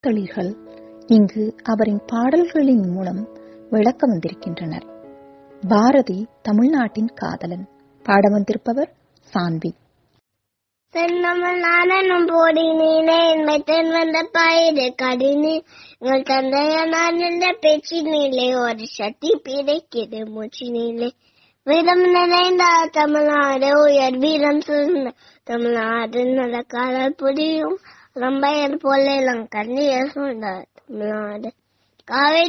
முத்தளிர்கள் இங்கு அவரின் பாடல்களின் மூலம் விளக்க வந்திருக்கின்றனர் பாரதி தமிழ்நாட்டின் காதலன் பாட வந்திருப்பவர் சான்வி சென்னமல் நானும் போடினீனே என்மை தென் வந்த பயிறு கடினே உங்கள் தந்தைய நான் என்ற பேச்சினிலே ஒரு சக்தி பிடைக்கிறது மூச்சினிலே வீரம் நிறைந்த தமிழ்நாடு உயர் வீரம் சூழ்ந்த தமிழ்நாடு நல்ல காதல் புரியும் ரம்பையர் போல இளம் கண்ணியர் சூழ்ந்த தமிழ்நாடு காவேரி